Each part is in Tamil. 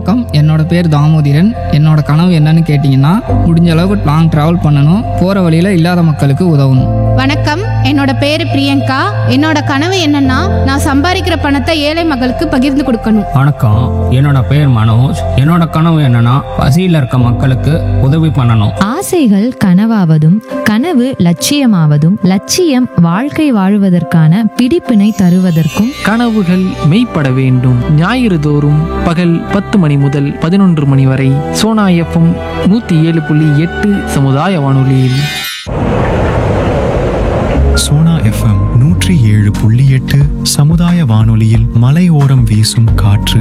வணக்கம் என்னோட பேர் தாமோதிரன் என்னோட கனவு என்னன்னு கேட்டிங்கன்னா முடிஞ்ச அளவுக்கு லாங் ட்ராவல் பண்ணணும் போகிற வழியில் இல்லாத மக்களுக்கு உதவணும் வணக்கம் என்னோட பேரு பிரியங்கா என்னோட கனவு என்னன்னா நான் சம்பாதிக்கிற பணத்தை ஏழை மக்களுக்கு பகிர்ந்து கொடுக்கணும் வணக்கம் என்னோட பேர் மனோஜ் என்னோட கனவு என்னன்னா பசியில் இருக்க மக்களுக்கு உதவி பண்ணணும் ஆசைகள் கனவாவதும் கனவு லட்சியமாவதும் லட்சியம் வாழ்க்கை வாழுவதற்கான பிடிப்பினை தருவதற்கும் கனவுகள் மெய்ப்பட வேண்டும் ஞாயிறு தோறும் பகல் பத்து மணி முதல் பதினொன்று மணி வரை சோனா எஃப்எம் நூற்றி ஏழு புள்ளி எட்டு சமுதாய வானொலியில் சோனா எஃப்எம் நூற்றி ஏழு புள்ளி எட்டு சமுதாய வானொலியில் மலையோரம் வீசும் காற்று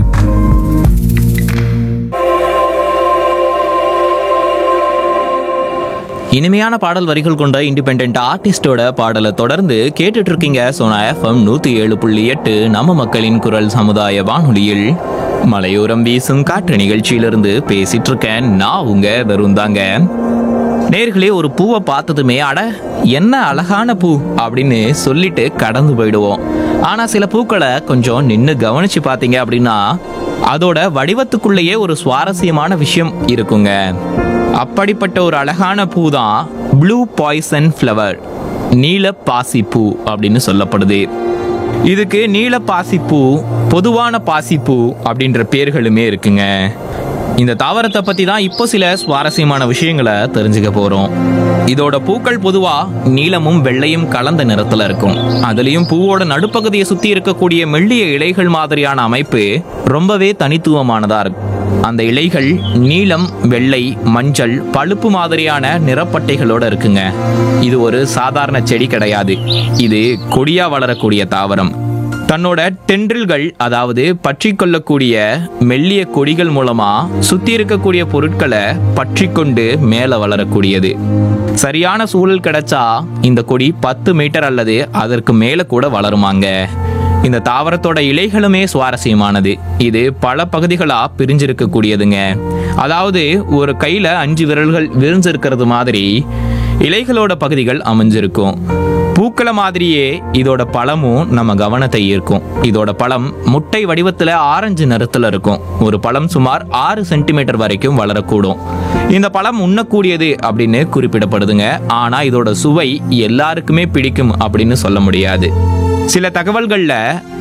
இனிமையான பாடல் வரிகள் கொண்ட இண்டிபெண்ட் ஆர்டிஸ்டோட பாடலை தொடர்ந்து கேட்டுட்டு இருக்கீங்க சோனா எஃப்எம் நூத்தி ஏழு புள்ளி எட்டு நம்ம மக்களின் குரல் சமுதாய வானொலியில் மலையோரம் வீசும் காற்று நிகழ்ச்சியிலிருந்து பேசிட்டு இருக்கேன் நான் உங்க தருந்தாங்க நேர்களே ஒரு பூவை பார்த்ததுமே அட என்ன அழகான பூ அப்படின்னு சொல்லிட்டு கடந்து போயிடுவோம் ஆனா சில பூக்களை கொஞ்சம் நின்று கவனிச்சு பார்த்தீங்க அப்படின்னா அதோட வடிவத்துக்குள்ளேயே ஒரு சுவாரஸ்யமான விஷயம் இருக்குங்க அப்படிப்பட்ட ஒரு அழகான பூ தான் ப்ளூ பாய்சன் ஃப்ளவர் நீல பாசிப்பூ அப்படின்னு சொல்லப்படுது இதுக்கு நீல பாசிப்பூ பொதுவான பாசிப்பூ அப்படின்ற பேர்களுமே இருக்குங்க இந்த தாவரத்தை பத்தி தான் இப்போ சில சுவாரஸ்யமான விஷயங்களை தெரிஞ்சுக்க போறோம் இதோட பூக்கள் பொதுவா நீலமும் வெள்ளையும் கலந்த நிறத்துல இருக்கும் அதுலயும் பூவோட நடுப்பகுதியை சுத்தி இருக்கக்கூடிய மெல்லிய இலைகள் மாதிரியான அமைப்பு ரொம்பவே தனித்துவமானதா இருக்கும் அந்த இலைகள் நீலம் வெள்ளை மஞ்சள் பழுப்பு மாதிரியான நிறப்பட்டைகளோட இருக்குங்க இது ஒரு சாதாரண செடி கிடையாது இது கொடியா வளரக்கூடிய தாவரம் தன்னோட டென்ட்ரில்கள் அதாவது பற்றி கொள்ளக்கூடிய மெல்லிய கொடிகள் மூலமா சுத்தி இருக்கக்கூடிய பொருட்களை பற்றி கொண்டு மேல வளரக்கூடியது சரியான சூழல் கிடைச்சா இந்த கொடி பத்து மீட்டர் அல்லது அதற்கு மேல கூட வளருமாங்க இந்த தாவரத்தோட இலைகளுமே சுவாரஸ்யமானது இது பல பகுதிகளா பிரிஞ்சிருக்கக்கூடியதுங்க அதாவது ஒரு கையில அஞ்சு விரல்கள் விரிஞ்சிருக்கிறது மாதிரி இலைகளோட பகுதிகள் அமைஞ்சிருக்கும் பூக்களை மாதிரியே இதோட பழமும் நம்ம கவனத்தை ஈர்க்கும் இதோட பழம் முட்டை வடிவத்துல ஆரஞ்சு நிறத்துல இருக்கும் ஒரு பழம் சுமார் ஆறு சென்டிமீட்டர் வரைக்கும் வளரக்கூடும் இந்த பழம் உண்ணக்கூடியது அப்படின்னு குறிப்பிடப்படுதுங்க ஆனா இதோட சுவை எல்லாருக்குமே பிடிக்கும் அப்படின்னு சொல்ல முடியாது சில தகவல்கள்ல